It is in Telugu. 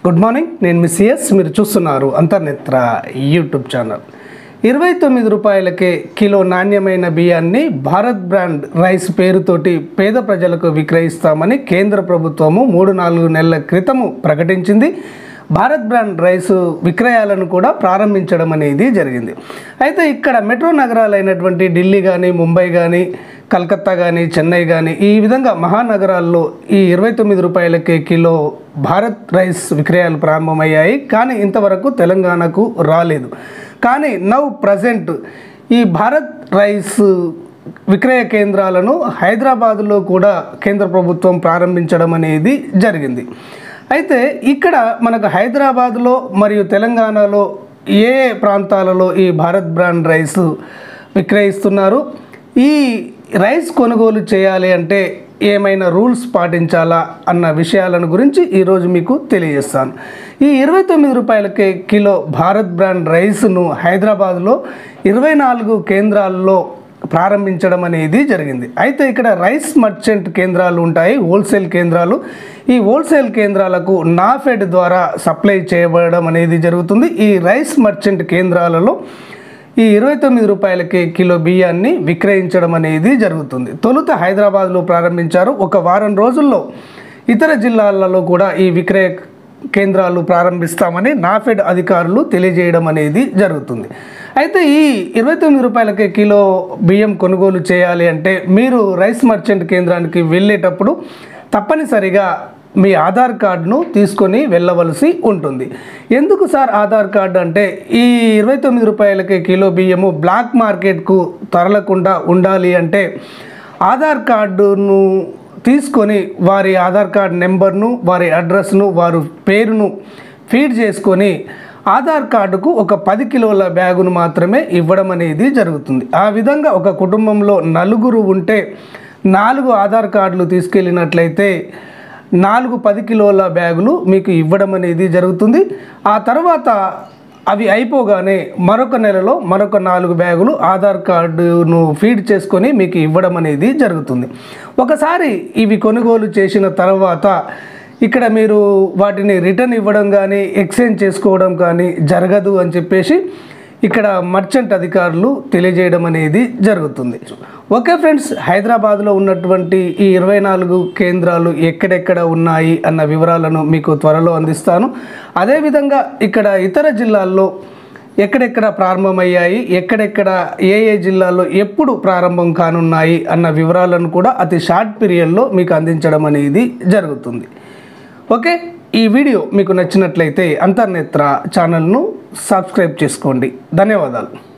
గుడ్ మార్నింగ్ నేను మీ సిఎస్ మీరు చూస్తున్నారు అంతర్నేత్ర యూట్యూబ్ ఛానల్ ఇరవై తొమ్మిది రూపాయలకే కిలో నాణ్యమైన బియ్యాన్ని భారత్ బ్రాండ్ రైస్ పేరుతోటి పేద ప్రజలకు విక్రయిస్తామని కేంద్ర ప్రభుత్వము మూడు నాలుగు నెలల క్రితము ప్రకటించింది భారత్ బ్రాండ్ రైస్ విక్రయాలను కూడా ప్రారంభించడం అనేది జరిగింది అయితే ఇక్కడ మెట్రో నగరాలైనటువంటి ఢిల్లీ కానీ ముంబై కానీ కలకత్తా కానీ చెన్నై కానీ ఈ విధంగా మహానగరాల్లో ఈ ఇరవై తొమ్మిది రూపాయలకే కిలో భారత్ రైస్ విక్రయాలు ప్రారంభమయ్యాయి కానీ ఇంతవరకు తెలంగాణకు రాలేదు కానీ నవ్ ప్రజెంట్ ఈ భారత్ రైస్ విక్రయ కేంద్రాలను హైదరాబాదులో కూడా కేంద్ర ప్రభుత్వం ప్రారంభించడం అనేది జరిగింది అయితే ఇక్కడ మనకు హైదరాబాద్లో మరియు తెలంగాణలో ఏ ఏ ప్రాంతాలలో ఈ భారత్ బ్రాండ్ రైస్ విక్రయిస్తున్నారు ఈ రైస్ కొనుగోలు చేయాలి అంటే ఏమైనా రూల్స్ పాటించాలా అన్న విషయాలను గురించి ఈరోజు మీకు తెలియజేస్తాను ఈ ఇరవై తొమ్మిది రూపాయలకే కిలో భారత్ బ్రాండ్ రైస్ను హైదరాబాద్లో ఇరవై నాలుగు కేంద్రాల్లో ప్రారంభించడం అనేది జరిగింది అయితే ఇక్కడ రైస్ మర్చెంట్ కేంద్రాలు ఉంటాయి హోల్సేల్ కేంద్రాలు ఈ హోల్సేల్ కేంద్రాలకు నాఫెడ్ ద్వారా సప్లై చేయబడడం అనేది జరుగుతుంది ఈ రైస్ మర్చెంట్ కేంద్రాలలో ఈ ఇరవై తొమ్మిది రూపాయలకి కిలో బియ్యాన్ని విక్రయించడం అనేది జరుగుతుంది తొలుత హైదరాబాద్లో ప్రారంభించారు ఒక వారం రోజుల్లో ఇతర జిల్లాలలో కూడా ఈ విక్రయ కేంద్రాలు ప్రారంభిస్తామని నాఫెడ్ అధికారులు తెలియజేయడం అనేది జరుగుతుంది అయితే ఈ ఇరవై తొమ్మిది రూపాయలకి కిలో బియ్యం కొనుగోలు చేయాలి అంటే మీరు రైస్ మర్చెంట్ కేంద్రానికి వెళ్ళేటప్పుడు తప్పనిసరిగా మీ ఆధార్ కార్డును తీసుకొని వెళ్ళవలసి ఉంటుంది ఎందుకు సార్ ఆధార్ కార్డు అంటే ఈ ఇరవై తొమ్మిది రూపాయలకి కిలో బియ్యము బ్లాక్ మార్కెట్కు తరలకుండా ఉండాలి అంటే ఆధార్ కార్డును తీసుకొని వారి ఆధార్ కార్డ్ నెంబర్ను వారి అడ్రస్ను వారి పేరును ఫీడ్ చేసుకొని ఆధార్ కార్డుకు ఒక పది కిలోల బ్యాగును మాత్రమే ఇవ్వడం అనేది జరుగుతుంది ఆ విధంగా ఒక కుటుంబంలో నలుగురు ఉంటే నాలుగు ఆధార్ కార్డులు తీసుకెళ్ళినట్లయితే నాలుగు పది కిలోల బ్యాగులు మీకు ఇవ్వడం అనేది జరుగుతుంది ఆ తర్వాత అవి అయిపోగానే మరొక నెలలో మరొక నాలుగు బ్యాగులు ఆధార్ కార్డును ఫీడ్ చేసుకొని మీకు ఇవ్వడం అనేది జరుగుతుంది ఒకసారి ఇవి కొనుగోలు చేసిన తర్వాత ఇక్కడ మీరు వాటిని రిటర్న్ ఇవ్వడం కానీ ఎక్స్చేంజ్ చేసుకోవడం కానీ జరగదు అని చెప్పేసి ఇక్కడ మర్చెంట్ అధికారులు తెలియజేయడం అనేది జరుగుతుంది ఓకే ఫ్రెండ్స్ హైదరాబాద్లో ఉన్నటువంటి ఈ ఇరవై నాలుగు కేంద్రాలు ఎక్కడెక్కడ ఉన్నాయి అన్న వివరాలను మీకు త్వరలో అందిస్తాను అదేవిధంగా ఇక్కడ ఇతర జిల్లాల్లో ఎక్కడెక్కడ ప్రారంభమయ్యాయి ఎక్కడెక్కడ ఏ ఏ జిల్లాల్లో ఎప్పుడు ప్రారంభం కానున్నాయి అన్న వివరాలను కూడా అతి షార్ట్ పీరియడ్లో మీకు అందించడం అనేది జరుగుతుంది ఓకే ఈ వీడియో మీకు నచ్చినట్లయితే అంతర్నేత్ర ఛానల్ను సబ్స్క్రైబ్ చేసుకోండి ధన్యవాదాలు